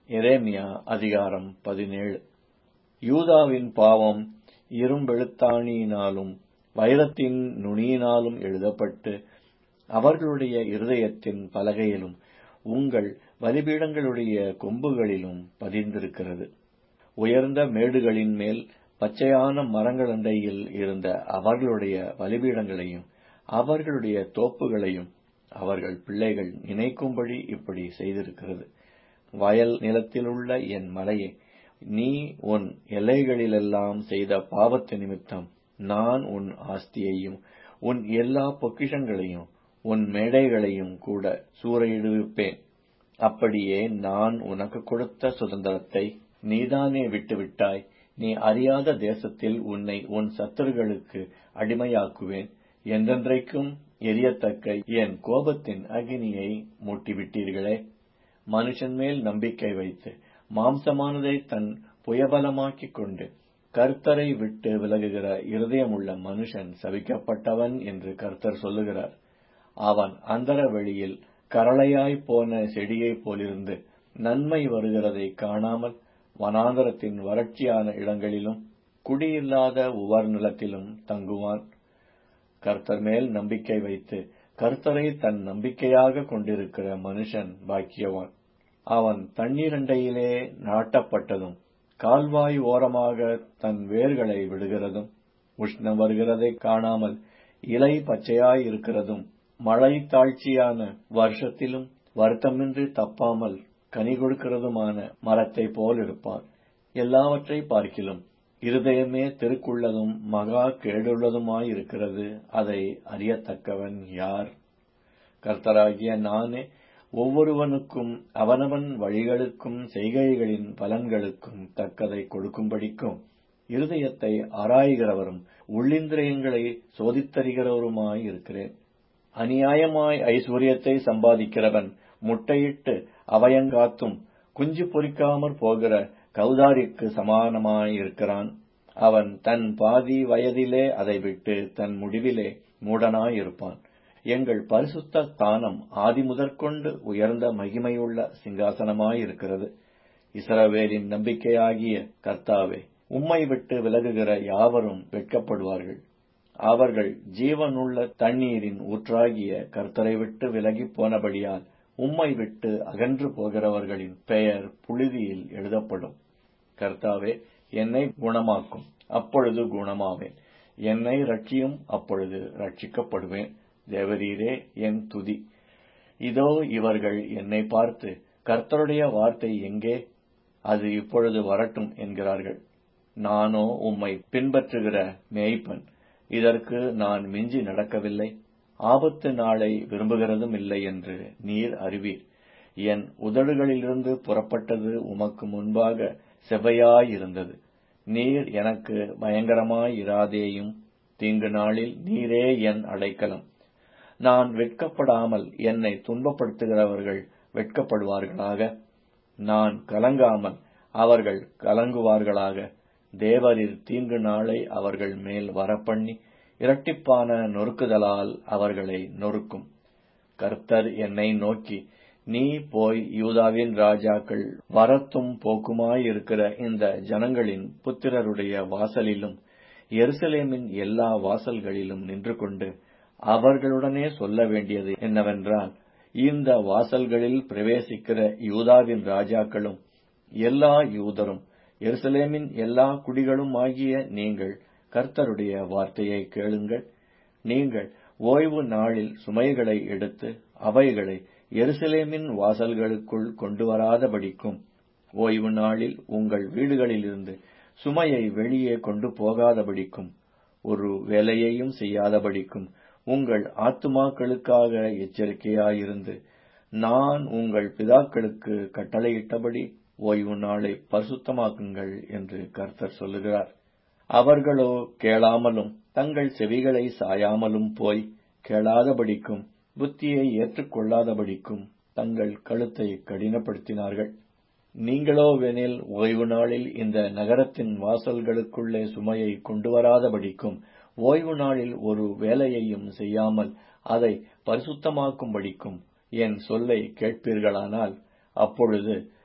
எரேமியா அதிகாரம் பதினேழு யூதாவின் பாவம் இரும்பெழுத்தாணியினாலும் வைரத்தின் நுனியினாலும் எழுதப்பட்டு அவர்களுடைய இருதயத்தின் பலகையிலும் உங்கள் பலிபீடங்களுடைய கொம்புகளிலும் பதிந்திருக்கிறது உயர்ந்த மேடுகளின் மேல் பச்சையான மரங்களண்டையில் இருந்த அவர்களுடைய பலிபீடங்களையும் அவர்களுடைய தோப்புகளையும் அவர்கள் பிள்ளைகள் நினைக்கும்படி இப்படி செய்திருக்கிறது வயல் நிலத்திலுள்ள என் மலையே நீ உன் எல்லைகளிலெல்லாம் செய்த பாவத்து நிமித்தம் நான் உன் ஆஸ்தியையும் உன் எல்லா பொக்கிஷங்களையும் உன் மேடைகளையும் கூட சூறையிடுவிப்பேன் அப்படியே நான் உனக்கு கொடுத்த சுதந்திரத்தை நீதானே விட்டுவிட்டாய் நீ அறியாத தேசத்தில் உன்னை உன் சத்துருகளுக்கு அடிமையாக்குவேன் என்றென்றைக்கும் எரியத்தக்க என் கோபத்தின் அகினியை மூட்டிவிட்டீர்களே மனுஷன் மேல் நம்பிக்கை வைத்து மாம்சமானதை தன் புயபலமாக்கிக் கொண்டு கர்த்தரை விட்டு விலகுகிற இருதயமுள்ள மனுஷன் சபிக்கப்பட்டவன் என்று கர்த்தர் சொல்லுகிறார் அவன் அந்தர வெளியில் கரளையாய்ப் போன செடியைப் போலிருந்து நன்மை வருகிறதை காணாமல் வனாந்தரத்தின் வறட்சியான இடங்களிலும் குடியில்லாத உவர் நிலத்திலும் தங்குவான் கர்த்தர் மேல் நம்பிக்கை வைத்து கர்த்தரை தன் நம்பிக்கையாக கொண்டிருக்கிற மனுஷன் பாக்கியவான் அவன் தண்ணீரண்டையிலே நாட்டப்பட்டதும் கால்வாய் ஓரமாக தன் வேர்களை விடுகிறதும் உஷ்ணம் வருகிறதை காணாமல் இலை பச்சையாய் இருக்கிறதும் மழை தாழ்ச்சியான வருஷத்திலும் வருத்தமின்றி தப்பாமல் கனி கொடுக்கிறதுமான மரத்தை போல் இருப்பான் எல்லாவற்றை பார்க்கிலும் இருதயமே திருக்குள்ளதும் மகா கேடுள்ளதுமாயிருக்கிறது அதை அறியத்தக்கவன் யார் கர்த்தராகிய நானே ஒவ்வொருவனுக்கும் அவனவன் வழிகளுக்கும் செய்கைகளின் பலன்களுக்கும் தக்கதை கொடுக்கும்படிக்கும் இருதயத்தை ஆராய்கிறவரும் உள்ளிந்திரியங்களை சோதித்தறிகிறவருமாயிருக்கிறேன் அநியாயமாய் ஐஸ்வர்யத்தை சம்பாதிக்கிறவன் முட்டையிட்டு அவயங்காத்தும் குஞ்சு பொறிக்காமற் போகிற கௌதாரிக்கு சமானமாயிருக்கிறான் அவன் தன் பாதி வயதிலே அதை விட்டு தன் முடிவிலே மூடனாயிருப்பான் எங்கள் பரிசுத்த ஸ்தானம் ஆதிமுதற்கொண்டு உயர்ந்த மகிமையுள்ள சிங்காசனமாயிருக்கிறது இஸ்ரவேலின் நம்பிக்கையாகிய கர்த்தாவே உம்மை விட்டு விலகுகிற யாவரும் வெட்கப்படுவார்கள் அவர்கள் ஜீவனுள்ள தண்ணீரின் ஊற்றாகிய கர்த்தரை விட்டு விலகிப் போனபடியால் உம்மை விட்டு அகன்று போகிறவர்களின் பெயர் புழுதியில் எழுதப்படும் கர்த்தாவே என்னை குணமாக்கும் அப்பொழுது குணமாவேன் என்னை ரட்சியும் அப்பொழுது ரட்சிக்கப்படுவேன் தேவரீரே என் துதி இதோ இவர்கள் என்னை பார்த்து கர்த்தருடைய வார்த்தை எங்கே அது இப்பொழுது வரட்டும் என்கிறார்கள் நானோ உம்மை பின்பற்றுகிற மேய்ப்பன் இதற்கு நான் மிஞ்சி நடக்கவில்லை ஆபத்து நாளை விரும்புகிறதும் இல்லை என்று நீர் அறிவீர் என் உதடுகளிலிருந்து புறப்பட்டது உமக்கு முன்பாக செவ்வையாயிருந்தது நீர் எனக்கு பயங்கரமாயிராதேயும் தீங்கு நாளில் நீரே என் அடைக்கலம் நான் வெட்கப்படாமல் என்னை துன்பப்படுத்துகிறவர்கள் வெட்கப்படுவார்களாக நான் கலங்காமல் அவர்கள் கலங்குவார்களாக தேவரில் தீங்கு நாளை அவர்கள் மேல் வரப்பண்ணி இரட்டிப்பான நொறுக்குதலால் அவர்களை நொறுக்கும் கர்த்தர் என்னை நோக்கி நீ போய் யூதாவின் ராஜாக்கள் வரத்தும் போக்குமாயிருக்கிற இந்த ஜனங்களின் புத்திரருடைய வாசலிலும் எருசலேமின் எல்லா வாசல்களிலும் நின்று கொண்டு அவர்களுடனே சொல்ல வேண்டியது என்னவென்றால் இந்த வாசல்களில் பிரவேசிக்கிற யூதாவின் ராஜாக்களும் எல்லா யூதரும் எருசலேமின் எல்லா குடிகளும் ஆகிய நீங்கள் கர்த்தருடைய வார்த்தையை கேளுங்கள் நீங்கள் ஓய்வு நாளில் சுமைகளை எடுத்து அவைகளை எருசலேமின் வாசல்களுக்குள் கொண்டு வராதபடிக்கும் ஓய்வு நாளில் உங்கள் வீடுகளிலிருந்து சுமையை வெளியே கொண்டு போகாதபடிக்கும் ஒரு வேலையையும் செய்யாதபடிக்கும் உங்கள் ஆத்துமாக்களுக்காக எச்சரிக்கையாயிருந்து நான் உங்கள் பிதாக்களுக்கு கட்டளையிட்டபடி ஓய்வு நாளை பரிசுத்தமாக்குங்கள் என்று கர்த்தர் சொல்லுகிறார் அவர்களோ கேளாமலும் தங்கள் செவிகளை சாயாமலும் போய் கேளாதபடிக்கும் புத்தியை ஏற்றுக்கொள்ளாதபடிக்கும் தங்கள் கழுத்தை கடினப்படுத்தினார்கள் நீங்களோவெனில் ஓய்வு நாளில் இந்த நகரத்தின் வாசல்களுக்குள்ளே சுமையை கொண்டு வராதபடிக்கும் ஓய்வு நாளில் ஒரு வேலையையும் செய்யாமல் அதை பரிசுத்தமாக்கும்படிக்கும் என் சொல்லை கேட்பீர்களானால் அப்பொழுது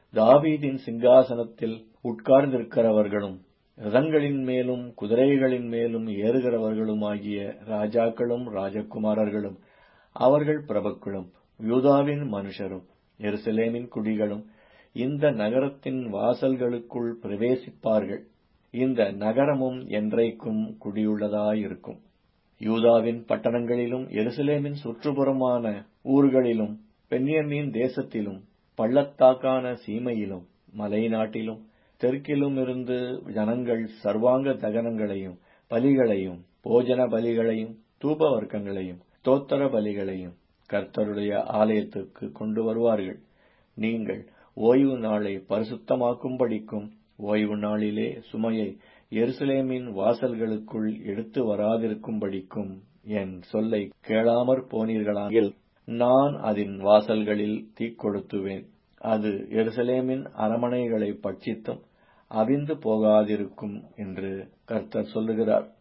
தாவீதின் சிங்காசனத்தில் உட்கார்ந்திருக்கிறவர்களும் ரதங்களின் மேலும் குதிரைகளின் மேலும் ஏறுகிறவர்களுமாகிய ராஜாக்களும் ராஜகுமாரர்களும் அவர்கள் பிரபுக்களும் யூதாவின் மனுஷரும் எருசலேமின் குடிகளும் இந்த நகரத்தின் வாசல்களுக்குள் பிரவேசிப்பார்கள் இந்த நகரமும் என்றைக்கும் குடியுள்ளதாயிருக்கும் யூதாவின் பட்டணங்களிலும் எருசலேமின் சுற்றுப்புறமான ஊர்களிலும் பென்யமீன் தேசத்திலும் பள்ளத்தாக்கான சீமையிலும் மலைநாட்டிலும் தெற்கிலும் இருந்து ஜனங்கள் சர்வாங்க தகனங்களையும் பலிகளையும் போஜன பலிகளையும் தூப வர்க்கங்களையும் தோத்தர பலிகளையும் கர்த்தருடைய ஆலயத்துக்கு கொண்டு வருவார்கள் நீங்கள் ஓய்வு நாளை பரிசுத்தமாக்கும்படிக்கும் ஓய்வு நாளிலே சுமையை எருசலேமின் வாசல்களுக்குள் எடுத்து வராதிருக்கும்படிக்கும் என் சொல்லை கேளாமற் போனீர்களாகில் நான் அதன் வாசல்களில் தீக்கொளுத்துவேன் அது எருசலேமின் அரமனைகளை பட்சித்தும் அவிந்து போகாதிருக்கும் என்று கர்த்தர் சொல்லுகிறார்